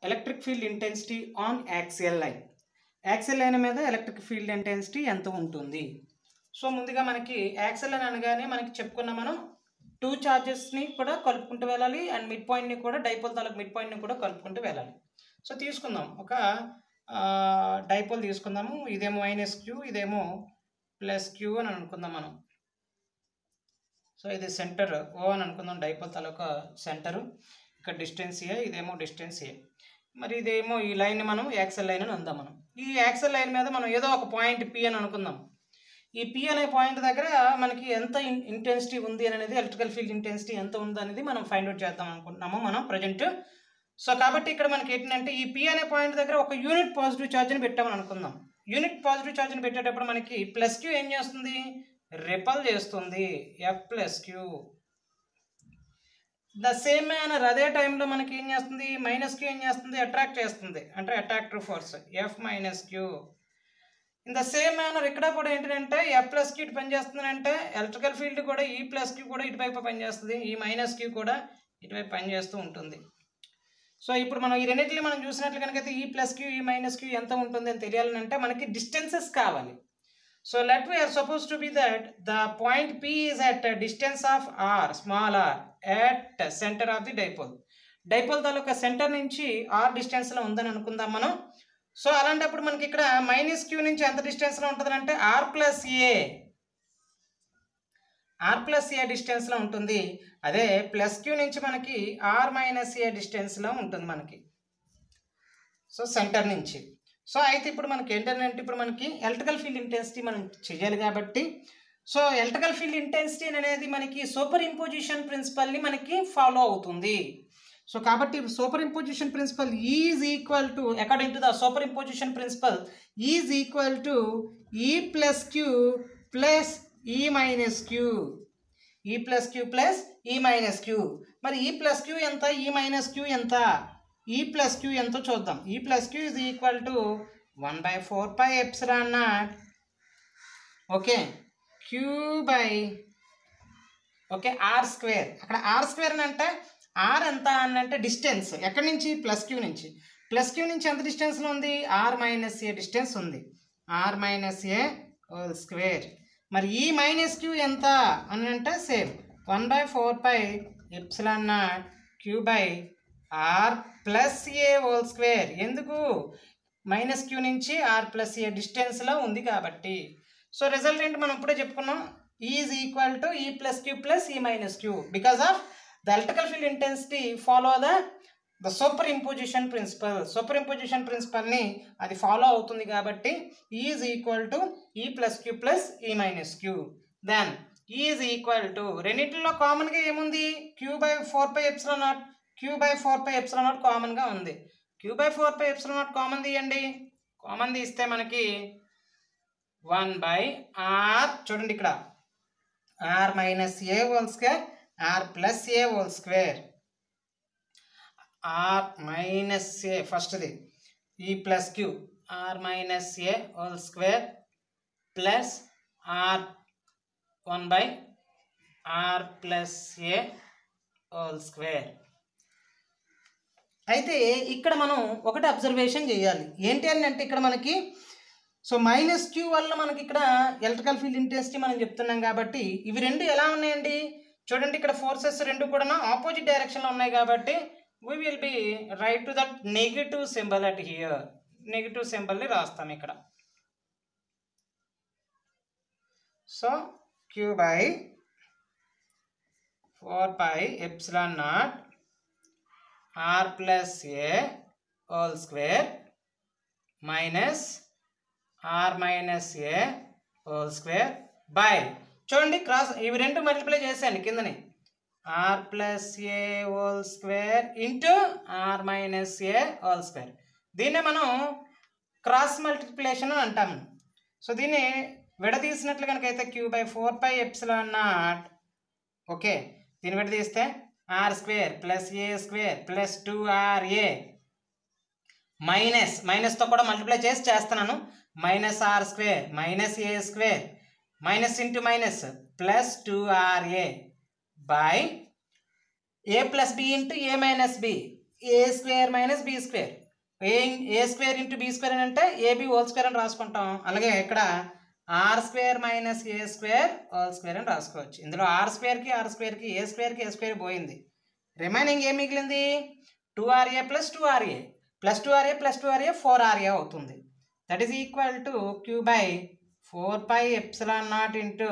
Electric field intensity on axial line axial line మీద electric field intensity ఎంత ఉంటుంది so ముందుగా మనకి యాక్సియల్ లైన్ అనగానే మనకి చెప్పుకున్న మనం టూ ఛార్జెస్ని కూడా కలుపుకుంటూ వెళ్ళాలి అండ్ మిడ్ పాయింట్ని కూడా డైపోల్ తాలూకు మిడ్ పాయింట్ని కూడా కలుపుకుంటూ వెళ్ళాలి సో తీసుకుందాం ఒక డైపోల్ తీసుకుందాము ఇదేమో మైనస్ క్యూ ఇదేమో ప్లస్ క్యూ అని అనుకుందాం మనం సో ఇది సెంటర్ ఓ అని అనుకుందాం డైపోల్ తాలూకా సెంటరు ఇక్కడ డిస్టెన్స్ ఏ ఇదేమో డిస్టెన్స్ ఏ మరి ఇదేమో ఈ లైన్ మనం యాక్సెల్ లైన్ అని అందాం మనం ఈ యాక్సెల్ లైన్ మీద మనం ఏదో ఒక పాయింట్ పి అని అనుకుందాం ఈ పి అనే పాయింట్ దగ్గర మనకి ఎంత ఇంటెన్సిటీ ఉంది అనేది ఎలక్ట్రికల్ ఫీల్డ్ ఇంటెన్సిటీ ఎంత ఉంది అనేది మనం ఫైండ్ అవుట్ చేద్దాం అనుకుంటున్నాము మనం ప్రజెంట్ సో కాబట్టి ఇక్కడ మనకి ఏంటంటే ఈ పి అనే పాయింట్ దగ్గర ఒక యూనిట్ పాజిటివ్ ఛార్జ్ని పెట్టామని అనుకుందాం యూనిట్ పాజిటివ్ ఛార్జ్ని పెట్టేటప్పుడు మనకి ప్లస్ క్యూ ఏం చేస్తుంది రిపల్ చేస్తుంది F plus Q the same manner అదే టైంలో మనకి ఏం చేస్తుంది మైనస్ క్యూ ఏం చేస్తుంది అట్రాక్ట్ చేస్తుంది అంటే attractive force F minus Q in the same manner ఇక్కడ కూడా ఏంటంటే ఎఫ్ ప్లస్ క్యూ ఇటు పనిచేస్తుంది అంటే ఎలక్ట్రికల్ ఫీల్డ్ కూడా ఈ ప్లస్ క్యూ కూడా ఇటువైపు పనిచేస్తుంది ఈ మైనస్ క్యూ కూడా ఇటువైపు పనిచేస్తూ ఉంటుంది సో ఇప్పుడు మనం ఈ రెండింటిని మనం చూసినట్లు కనుకైతే ఈ ప్లస్ క్యూ ఈ మైనస్ క్యూ ఎంత ఉంటుంది అని తెలియాలని అంటే మనకి డిస్టెన్సెస్ కావాలి so let we are supposed to be that the point P is at a distance of r, small r, at center of the dipole. Dipole తాలూకా సెంటర్ నుంచి ఆర్ డిస్టెన్స్లో ఉందని అనుకుందాం మనం సో అలాంటప్పుడు మనకి ఇక్కడ మైనస్ క్యూ నుంచి ఎంత డిస్టెన్స్లో ఉంటుంది అంటే R plus A R plus A డిస్టెన్స్లో ఉంటుంది అదే ప్లస్ క్యూ నుంచి మనకి ఆర్ మైనస్ ఏ డిస్టెన్స్లో ఉంటుంది మనకి సో సెంటర్ నుంచి సో అయితే ఇప్పుడు మనకి ఏంటంటే ఇప్పుడు మనకి ఎలక్ట్రికల్ ఫీల్డ్ ఇంటెన్సిటీ మనం చేయాలి కాబట్టి సో ఎలక్ట్రికల్ ఫీల్డ్ ఇంటెన్సిటీ అనేది మనకి సూపర్ ఇంపోజిషన్ ప్రిన్సిపల్ని మనకి ఫాలో అవుతుంది సో కాబట్టి superimposition principle is equal to according to the superimposition principle is equal to E plus Q plus E minus Q E plus Q plus E minus Q మరి E plus queue ఎంత ఈ minus Q ఎంత ఈ plus queue ఎంతో చూద్దాం E plus Q is equal to one by four pi epsilon naught okay Q by okay R square అక్కడ R square అని అంటే ఆర్ ఎంత అని అంటే డిస్టెన్స్ ఎక్కడి నుంచి ప్లస్ క్యూ నుంచి ప్లస్ క్యూ నుంచి ఎంత డిస్టెన్స్లో ఉంది ఆర్ మైనస్ ఏ డిస్టెన్స్ ఉంది R minus A whole square మరి ఈ మైనస్ క్యూ ఎంత అని అంటే same one by four pi epsilon naught Q by R plus A whole square ఎందుకు మైనస్ క్యూ నుంచి ఆర్ ప్లస్ ఏ డిస్టెన్స్లో ఉంది కాబట్టి సో రిజల్ట్ ఏంటి మనం ఇప్పుడే చెప్పుకున్నాం is equal to E plus Q plus E minus Q because of the electrical field intensity follow the the superimposition principle superimposition ప్రిన్సిపల్ని అది ఫాలో అవుతుంది కాబట్టి is equal to E plus Q plus E minus Q then is equal to రెండింటిలో కామన్గా ఏముంది Q by four pi epsilon not Q by four pi epsilon naught కామన్గా ఉంది Q by four pi epsilon naught common తీయండి common తీస్తే మనకి one by R చూడండి ఇక్కడ R minus A whole square R plus A whole square R minus A ఫస్ట్ది E plus Q R minus A whole square plus R one by R plus A whole square అయితే ఇక్కడ మనం ఒకటి observation చేయాలి ఏంటి అని అంటే ఇక్కడ మనకి సో మైనస్ క్యూ వల్ల మనకి ఇక్కడ ఎలక్ట్రికల్ ఫీల్డ్ ఇంటెన్సిటీ మనం చెప్తున్నాం కాబట్టి ఇవి రెండు ఎలా ఉన్నాయండి చూడండి ఇక్కడ ఫోర్సెస్ రెండు కూడా ఆపోజిట్ డైరెక్షన్లో ఉన్నాయి కాబట్టి we will be write to that negative symbol at here negative సింబల్ని రాస్తాం ఇక్కడ so Q by four by epsilon naught R plus A whole square minus R minus A whole square by చూడండి cross ఇవి రెండు multiply చేశాను కిందని R plus A whole square into R minus A whole square దీన్నే మనం cross multiplication అని అంటాము so దీన్ని విడదీసినట్లు కనుకైతే Q by four pi epsilon naught okay దీన్ని విడదీస్తే R square plus A square plus two R A minus మైనస్తో కూడా మల్టిప్లై చేసి చేస్తున్నాను minus R square minus A square minus into minus plus two R A by A plus B into A minus B A square minus B B square A A square into B square అని అంటే AB whole square అని రాసుకుంటాం అలాగే ఇక్కడ R square minus A square whole square అని రాసుకోవచ్చు ఇందులో R స్క్వేర్కి ఆర్ స్క్వేర్కి ఏ స్క్వేర్కి ఏ స్క్వేర్ పోయింది రిమైనింగ్ ఏం మిగిలింది two RA plus two RA plus two RA plus two RA four RA అవుతుంది that is equal to Q by four pi epsilon naught into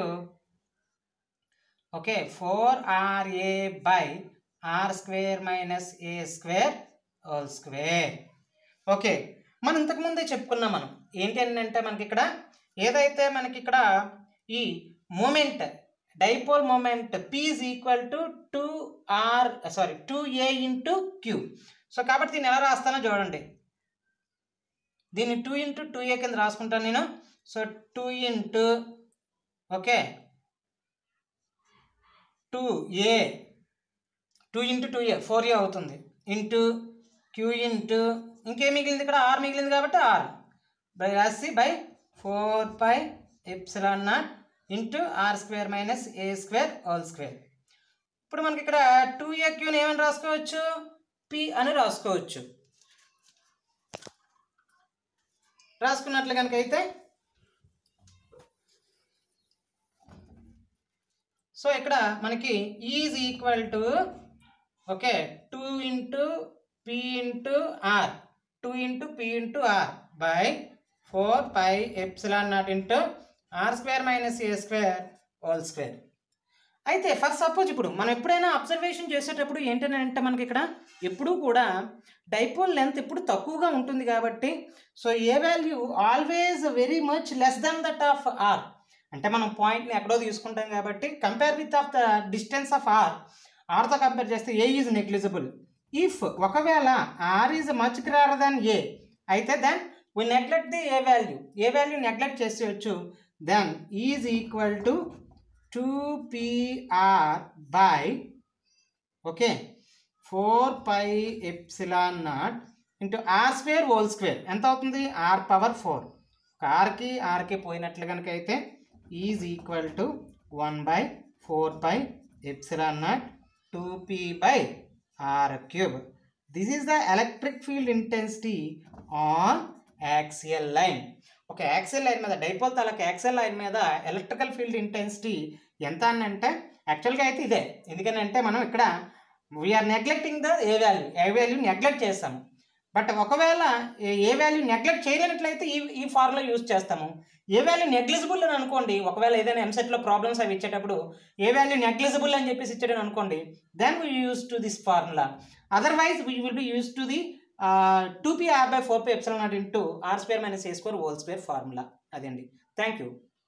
okay four RA by R square minus A square whole square okay మనం ఇంతకుముందే చెప్పుకున్నాం మనం ఏంటి అని అంటే మనకి ఇక్కడ ఏదైతే మనకి ఇక్కడ ఈ moment dipole moment P is equal to two R sorry two A into Q so కాబట్టి దీన్ని ఎలా రాస్తానో చూడండి దీన్ని టూ ఇంటూ టూ ఏ కింద రాసుకుంటాను నేను so two into okay two A two into two A four A అవుతుంది ఇంటూ క్యూ ఇంటూ ఇంకేం మిగిలింది ఇక్కడ ఆర్ మిగిలింది కాబట్టి ఆర్ బై రాసి by four pi epsilon naught into R square minus A square whole square ఇప్పుడు మనకి ఇక్కడ టూ ఏ క్యూని ఏమని రాసుకోవచ్చు పి అని రాసుకోవచ్చు రాసుకున్నట్లు కనుక అయితే సో ఇక్కడ మనకి is equal to okay two into P into R two into P into R by four pi epsilon naught into R square minus A square whole square అయితే ఫర్ సపోజ్ ఇప్పుడు మనం ఎప్పుడైనా అబ్జర్వేషన్ చేసేటప్పుడు ఏంటంటే మనకి ఇక్కడ ఎప్పుడూ కూడా డైపోల్ లెంత్ ఎప్పుడు తక్కువగా ఉంటుంది కాబట్టి so A value always very much less than that of R అంటే మనం పాయింట్ని ఎక్కడో తీసుకుంటాం కాబట్టి compare with of the distance of R ఆర్తో కంపేర్ చేస్తే ఏ ఈజ్ నెగ్లిజిబుల్ ఇఫ్ ఒకవేళ R is much greater than A అయితే then we neglect the A value A value neglect చేసేయచ్చు then is equal to two PR by okay four pi epsilon naught into R square whole square ఎంత అవుతుంది R power four ఆర్కి ఆర్కి పోయినట్లు కనుక అయితే is equal to one by four pi epsilon naught two P by R cube this is the electric field intensity on axial line ఒక axial line మీద dipole తాలూకు యాక్సియల్ లైన్ మీద electrical field intensity ఎంత అని అంటే యాక్చువల్గా అయితే ఇదే ఎందుకని అంటే మనం ఇక్కడ we are neglecting the A value A value neglect చేస్తాము బట్ ఒకవేళ ఏ- ఏ వాల్యూ నెగ్లెక్ట్ చేయలేనట్లయితే ఈ ఈ ఫార్ములా యూజ్ చేస్తాము ఏ వాల్యూ నెగ్లిజిబుల్ అని అనుకోండి ఒకవేళ ఏదైనా ఎంసెట్లో ప్రాబ్లమ్స్ అవి ఇచ్చేటప్పుడు ఏ వాల్యూ నెగ్లిజిబుల్ అని చెప్పేసి ఇచ్చాడని అనుకోండి then we use to this formula otherwise we will be use to the two P R by four P epsilon naught into R square minus A square whole square formula అదండి thank you